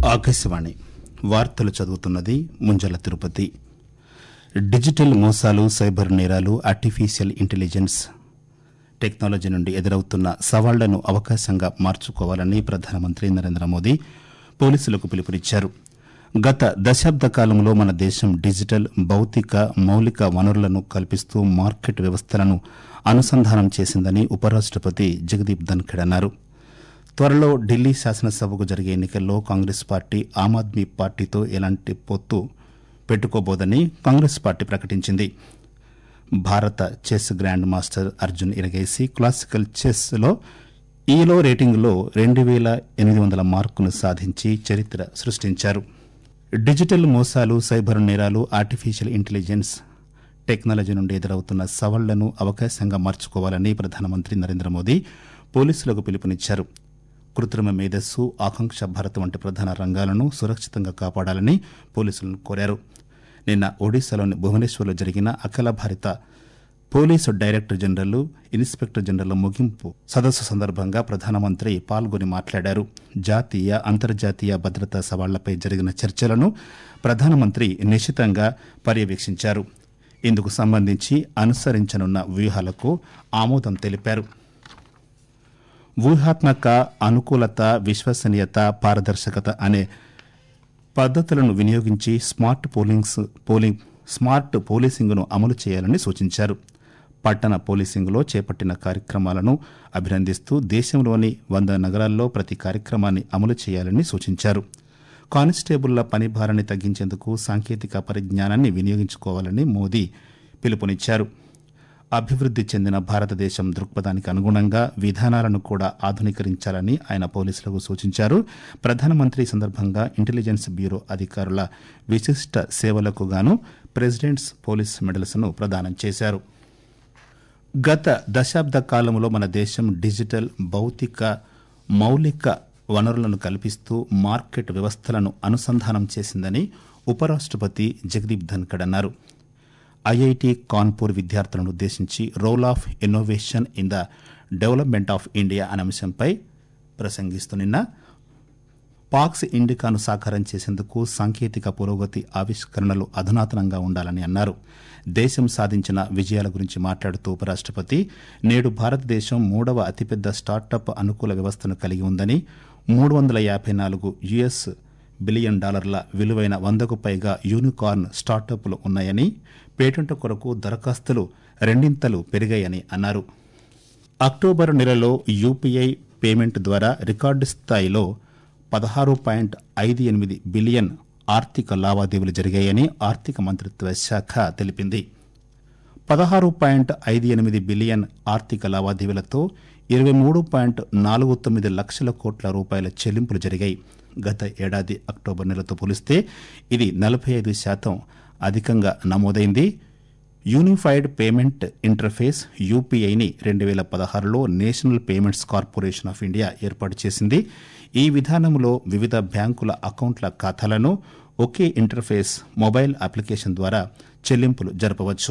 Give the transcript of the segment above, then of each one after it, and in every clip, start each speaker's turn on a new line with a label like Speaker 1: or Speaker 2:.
Speaker 1: ఆకాశవాణి వార్తలు చదువుతున్నది ముంజల తిరుపతి డిజిటల్ మోసాలు సైబర్ నేరాలు ఆర్టిఫిషియల్ ఇంటెలిజెన్స్ టెక్నాలజీ నుండి ఎదురవుతున్న సవాళ్లను అవకాశంగా మార్చుకోవాలని ప్రధానమంత్రి నరేంద్ర మోదీ పోలీసులకు పిలుపునిచ్చారు గత దశాబ్ద కాలంలో మన దేశం డిజిటల్ భౌతిక మౌలిక వనరులను కల్పిస్తూ మార్కెట్ వ్యవస్థలను అనుసంధానం చేసిందని ఉపరాష్టపతి జగదీప్ ధన్ఖడ్ అన్నారు త్వరలో ఢిల్లీ శాసనసభకు జరిగే ఎన్నికల్లో కాంగ్రెస్ పార్టీ ఆమ్ ఆద్మీ పార్టీతో ఎలాంటి పొత్తు పెట్టుకోబోదని కాంగ్రెస్ పార్టీ ప్రకటించింది భారత chess grandmaster Arjun Erigaisi classical చెస్లో ఈలో రేటింగ్లో రెండు వేల ఎనిమిది వందల మార్కును సాధించి చరిత్ర సృష్టించారు డిజిటల్ మోసాలు సైబర్ నేరాలు ఆర్టిఫిషియల్ ఇంటెలిజెన్స్ టెక్నాలజీ నుండి ఎదురవుతున్న సవాళ్లను అవకాశంగా మార్చుకోవాలని ప్రధానమంత్రి నరేంద్ర మోదీ పోలీసులకు పిలుపునిచ్చారు కృత్రిమ మేధస్సు ఆకాంక్ష భారత్ వంటి ప్రధాన రంగాలను సురక్షితంగా కాపాడాలని పోలీసులను కోరారు నిన్న ఒడిశాలోని భువనేశ్వర్లో జరిగిన అఖిల భారత police director general inspector general ముగింపు సదస్సు సందర్భంగా ప్రధానమంత్రి పాల్గొని మాట్లాడారు జాతీయ అంతర్జాతీయ భద్రతా సవాళ్లపై జరిగిన చర్చలను ప్రధానమంత్రి నిశితంగా పర్యవేక్షించారు ఇందుకు సంబంధించి అనుసరించనున్న వ్యూహాలకు ఆమోదం తెలిపారు ఊహాత్మక అనుకూలత విశ్వసనీయత పారదర్శకత అనే పద్దతులను వినియోగించి స్మార్ట్ పోలింగ్స్ పోలింగ్ స్మార్ట్ పోలీసింగ్ను అమలు చేయాలని సూచించారు పట్టణ పోలీసింగ్లో చేపట్టిన కార్యక్రమాలను అభినందిస్తూ దేశంలోని వంద నగరాల్లో ప్రతి కార్యక్రమాన్ని అమలు చేయాలని సూచించారు కానిస్టేబుళ్ల పని భారాన్ని తగ్గించేందుకు సాంకేతిక పరిజ్ఞానాన్ని వినియోగించుకోవాలని మోదీ పిలుపునిచ్చారు అభివృద్ది చెందిన భారతదేశం దృక్పథానికి అనుగుణంగా విధానాలను కూడా ఆధునీకరించాలని ఆయన పోలీసులకు సూచించారు ప్రధానమంత్రి ఈ సందర్భంగా ఇంటెలిజెన్స్ బ్యూరో అధికారుల విశిష్ట సేవలకు గాను ప్రెసిడెంట్స్ పోలీస్ మెడల్స్ను ప్రదానం చేశారు గత దశాబ్ద కాలంలో మన దేశం డిజిటల్ భౌతిక మౌలిక వనరులను కల్పిస్తూ మార్కెట్ వ్యవస్థలను అనుసంధానం చేసిందని ఉపరాష్టపతి జగదీప్ ధన్ఖడ్ అన్నారు ఐఐటి కాన్పూర్ విద్యార్థులను ఉద్దేశించి role of innovation in the development of India అనే అంశంపై ప్రసంగిస్తూ నిన్న పాక్స్ ఇండికాను సాకారం చేసేందుకు సాంకేతిక పురోగతి ఆవిష్కరణలు అధునాతనంగా ఉండాలని అన్నారు దేశం సాధించిన విజయాల గురించి మాట్లాడుతూ ఉపరాష్టపతి నేడు భారతదేశం మూడవ అతిపెద్ద స్టార్టప్ అనుకూల వ్యవస్థను కలిగి ఉందని మూడు వందల యాభై నాలుగు యుఎస్ బిలియన్ డాలర్ల విలువైన వందకు పైగా యూనికార్న్ స్టార్టప్లు ఉన్నాయని పేటెంట్ కొరకు దరఖాస్తులు రెండింతలు పెరిగాయని అన్నారు అక్టోబర్ నెలలో యూపీఐ పేమెంట్ ద్వారా రికార్డు స్థాయిలో పదహారు పాయింట్ ఐదు ఎనిమిది బిలియన్ ఆర్థిక లావాదేవీలు జరిగాయని ఆర్థిక మంత్రిత్వ శాఖ తెలిపింది పదహారు పాయింట్ ఐదు ఎనిమిది బిలియన్ ఆర్థిక లావాదేవీలతో ఇరవై మూడు పాయింట్ నాలుగు తొమ్మిది లక్షల కోట్ల రూపాయల చెల్లింపులు జరిగాయి గత ఏడాది అక్టోబర్ నెలతో పోలిస్తే ఇది నలభై ఐదు శాతం అధికంగా నమోదైంది యూనిఫైడ్ పేమెంట్ ఇంటర్ఫేస్ యూపీఐని రెండు వేల పదహారులో national payments corporation of India ఏర్పాటు చేసింది ఈ విధానంలో వివిధ బ్యాంకుల అకౌంట్ల ఖాతాలను ఒకే ఇంటర్ఫేస్ మొబైల్ అప్లికేషన్ ద్వారా చెల్లింపులు జరపవచ్చు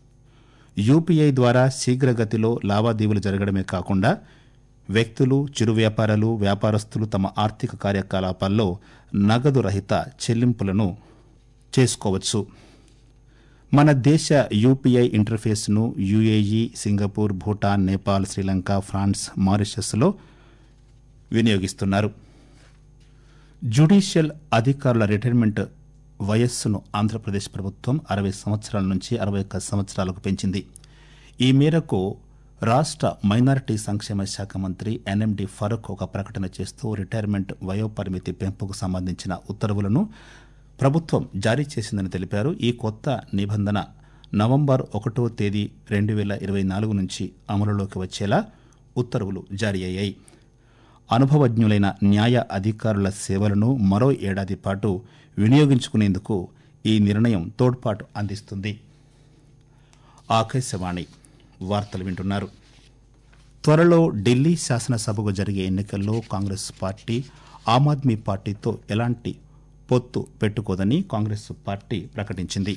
Speaker 1: యూపీఐ ద్వారా శీఘ్రగతిలో లావాదేవీలు జరగడమే కాకుండా వ్యక్తులు చిరు వ్యాపారాలు వ్యాపారస్తులు తమ ఆర్థిక కార్యకలాపాల్లో నగదు రహిత చెల్లింపులను చేసుకోవచ్చు మన దేశ యూపీఐ ఇంటర్ఫేస్ను UAE Singapore Bhutan Nepal Sri Lanka France మారిషస్లో వినియోగిస్తున్నారు జ్యుడిషియల్ అధికారుల రిటైర్మెంట్ వయస్సును ఆంధ్రప్రదేశ్ ప్రభుత్వం అరవై సంవత్సరాల నుంచి అరవై ఒక్క సంవత్సరాలకు పెంచింది ఈ మేరకు రాష్ట మైనారిటీ సంక్షేమ శాఖ మంత్రి ఎన్ఎండి ఫరూక్ ఒక ప్రకటన చేస్తూ రిటైర్మెంట్ వయోపరిమితి పెంపుకు సంబంధించిన ఉత్తర్వులను ప్రభుత్వం జారీ చేసిందని తెలిపారు ఈ కొత్త నిబంధన నవంబర్ ఒకటో తేదీ రెండు వేల ఇరవై నాలుగు నుంచి అమలులోకి వచ్చేలా ఉత్తర్వులు జారీ అయ్యాయి అనుభవజ్ఞులైన న్యాయ అధికారుల సేవలను మరో ఏడాది పాటు వినియోగించుకునేందుకు ఈ నిర్ణయం తోడ్పాటు అందిస్తుంది ఆకాశవాణి వార్తలు వింటున్నారు త్వరలో ఢిల్లీ శాసనసభకు జరిగే ఎన్నికల్లో కాంగ్రెస్ పార్టీ ఆమ్ ఆద్మీ పార్టీతో ఎలాంటి పొత్తు పెట్టుకోదని కాంగ్రెస్ పార్టీ ప్రకటించింది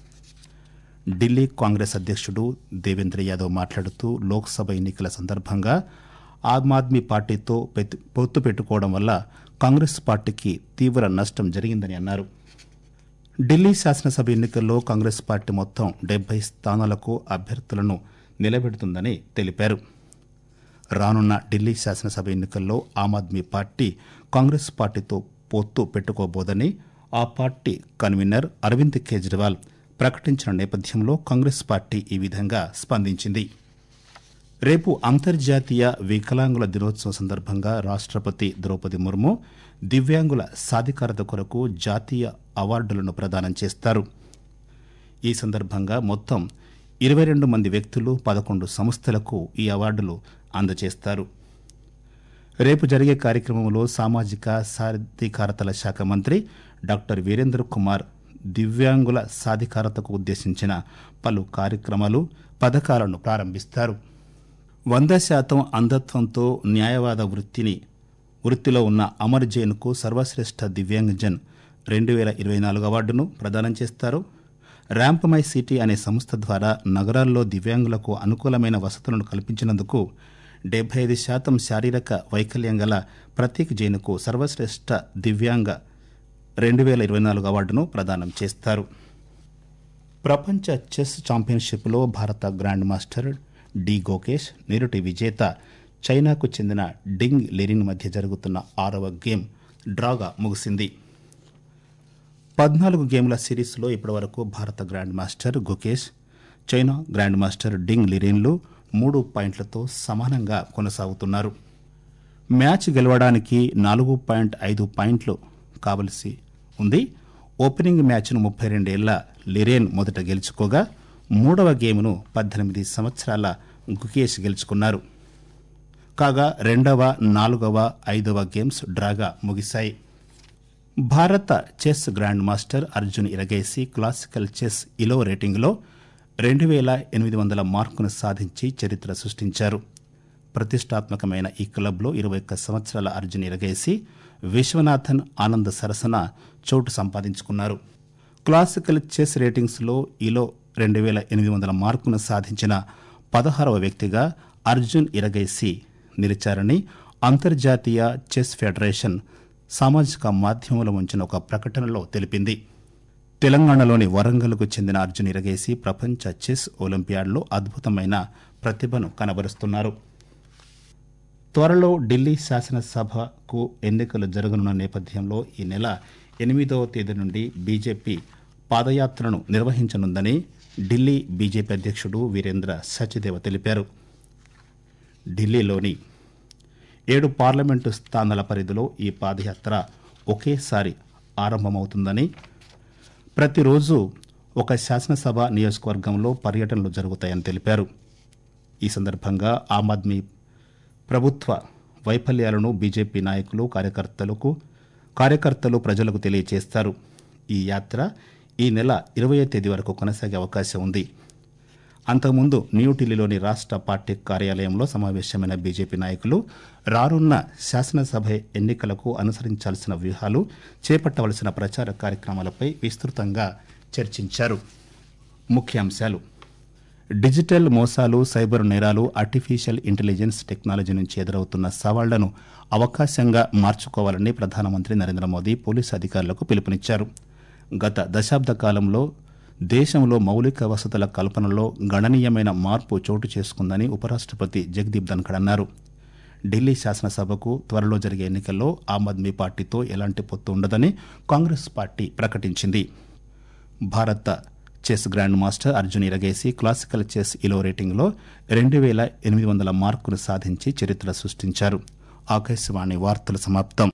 Speaker 1: ఢిల్లీ కాంగ్రెస్ అధ్యక్షుడు దేవేంద్ర యాదవ్ మాట్లాడుతూ లోక్సభ ఎన్నికల సందర్భంగా ఆమ్ ఆద్మీ పార్టీతో పెత్- పొత్తు పెట్టుకోవడం వల్ల కాంగ్రెస్ పార్టీకి తీవ్ర నష్టం జరిగిందని అన్నారు ఢిల్లీ శాసనసభ ఎన్నికల్లో కాంగ్రెస్ పార్టీ మొత్తం డెబ్బై స్థానాలకు అభ్యర్థులను నిలబెడుతుందని తెలిపారు రానున్న ఢిల్లీ శాసనసభ ఎన్నికల్లో ఆమ్ ఆద్మీ పార్టీ కాంగ్రెస్ పార్టీతో పొత్తు పెట్టుకోబోదని ఆ పార్టీ కన్వీనర్ అరవింద్ కేజ్రీవాల్ ప్రకటించిన నేపథ్యంలో కాంగ్రెస్ పార్టీ ఈ విధంగా స్పందించింది రేపు అంతర్జాతీయ వికలాంగుల దినోత్సవం సందర్భంగా రాష్ట్రపతి ద్రౌపది ముర్ము దివ్యాంగుల సాధికారత కొరకు జాతీయ అవార్డులను ప్రదానం చేస్తారు ఈ సందర్భంగా మొత్తం ఇరవై రెండు మంది వ్యక్తులు పదకొండు సంస్థలకు ఈ అవార్డులు అందజేస్తారు రేపు జరిగే కార్యక్రమంలో సామాజిక సాధికారతల శాఖ మంత్రి డాక్టర్ వీరేంద్ర కుమార్ దివ్యాంగుల సాధికారతకు ఉద్దేశించిన పలు కార్యక్రమాలు పథకాలను ప్రారంభిస్తారు వంద శాతం అంధత్వంతో న్యాయవాద వృత్తిని వృత్తిలో ఉన్న అమర్ జైన్కు సర్వశ్రేష్ఠ దివ్యాంగజన్ రెండు వేల ఇరవై నాలుగు అవార్డును ప్రదానం చేస్తారు ర్యాంప్ మై సిటీ అనే సంస్థ ద్వారా నగరాల్లో దివ్యాంగులకు అనుకూలమైన వసతులను కల్పించినందుకు డెబ్బై ఐదు శాతం శారీరక వైకల్యం గల ప్రతీక్ జైన్కు సర్వశ్రేష్ఠ దివ్యాంగ రెండు వేల ఇరవై నాలుగు అవార్డును ప్రదానం చేస్తారు ప్రపంచ చెస్ ఛాంపియన్షిప్లో భారత గ్రాండ్ మాస్టర్ డి గోకేష్ నిరుటి విజేత చైనాకు చెందిన డింగ్ లెరిన్ మధ్య జరుగుతున్న ఆరవ గేమ్ డ్రాగా ముగిసింది పద్నాలుగు గేమ్ల సిరీస్లో ఇప్పటివరకు భారత grandmaster Gukesh China grandmaster Ding లిరిన్లు మూడు పాయింట్లతో సమానంగా కొనసాగుతున్నారు మ్యాచ్ గెలవడానికి నాలుగు పాయింట్ ఐదు పాయింట్లు కావలసి ఉంది ఓపెనింగ్ మ్యాచ్ను ముప్పై రెండేళ్ల లిరేన్ మొదట గెలుచుకోగా మూడవ గేమ్ను పద్దెనిమిది సంవత్సరాల గుకేష్ గెలుచుకున్నారు కాగా రెండవ నాలుగవ ఐదవ గేమ్స్ డ్రాగా ముగిశాయి భారత chess grandmaster Arjun Erigaisi classical chess Elo రేటింగ్లో రెండు వేల ఎనిమిది వందల మార్కును సాధించి చరిత్ర సృష్టించారు ప్రతిష్టాత్మకమైన ఈ క్లబ్లో ఇరవై ఒక్క సంవత్సరాల అర్జున్ ఇరగేసి విశ్వనాథన్ ఆనంద్ సరసన చోటు సంపాదించుకున్నారు క్లాసికల్ చెస్ రేటింగ్స్లో ఇలో రెండు వేల ఎనిమిది వందల మార్కును సాధించిన పదహారవ వ్యక్తిగా అర్జున్ ఇరగైసి నిలిచారని అంతర్జాతీయ చెస్ ఫెడరేషన్ సామాజిక మాధ్యమంలో ఉంచిన ఒక ప్రకటనలో తెలిపింది తెలంగాణలోని వరంగల్కు చెందిన అర్జున్ ఇరగేసి ప్రపంచ చెస్ ఒలింపియాడ్లో అద్భుతమైన ప్రతిభను కనబరుస్తున్నారు త్వరలో ఢిల్లీ శాసనసభకు ఎన్నికలు జరగనున్న నేపథ్యంలో ఈ నెల ఎనిమిదవ తేదీ నుండి బీజేపీ పాదయాత్రను నిర్వహించనుందని ఢిల్లీ బీజేపీ అధ్యక్షుడు వీరేంద్ర సచ్దేవ తెలిపారు ఢిల్లీలోని ఏడు పార్లమెంటు స్థానాల పరిధిలో ఈ పాదయాత్ర ఒకేసారి ఆరంభమవుతుందని ప్రతిరోజు ఒక శాసనసభ నియోజకవర్గంలో పర్యటనలు జరుగుతాయని తెలిపారు ఈ సందర్భంగా ఆమ్ ఆద్మీ ప్రభుత్వ వైఫల్యాలను బీజేపీ నాయకులు కార్యకర్తలకు కార్యకర్తలు ప్రజలకు తెలియజేస్తారు ఈ యాత్ర ఈ నెల ఇరవై తేదీ వరకు కొనసాగే అవకాశం ఉంది అంతకుముందు న్యూఢిల్లీలోని రాష్ట్ర పార్టీ కార్యాలయంలో సమావేశమైన బీజేపీ నాయకులు రానున్న శాసనసభ ఎన్నికలకు అనుసరించాల్సిన వ్యూహాలు చేపట్టవలసిన ప్రచార కార్యక్రమాలపై విస్తృతంగా చర్చించారు ముఖ్యాంశాలు డిజిటల్ మోసాలు సైబర్ నేరాలు ఆర్టిఫిషియల్ ఇంటెలిజెన్స్ టెక్నాలజీ నుంచి ఎదురవుతున్న సవాళ్లను అవకాశంగా మార్చుకోవాలని ప్రధానమంత్రి నరేంద్ర మోదీ పోలీసు అధికారులకు పిలుపునిచ్చారు గత దశాబ్ద కాలంలో దేశంలో మౌలిక వసతుల కల్పనలో గణనీయమైన మార్పు చోటు చేసుకుందని ఉపరాష్ట్రపతి జగదీప్ ధన్ఖడ్ అన్నారు ఢిల్లీ శాసనసభకు త్వరలో జరిగే ఎన్నికల్లో ఆమ్ ఆద్మీ పార్టీతో ఎలాంటి పొత్తు ఉండదని కాంగ్రెస్ పార్టీ ప్రకటించింది భారత chess grandmaster Arjun Erigaisi classical chess Elo రేటింగ్లో రెండు వేల ఎనిమిది వందల మార్కులు సాధించి చరిత్ర సృష్టించారు ఆకాశవాణి వార్తలు సమాప్తం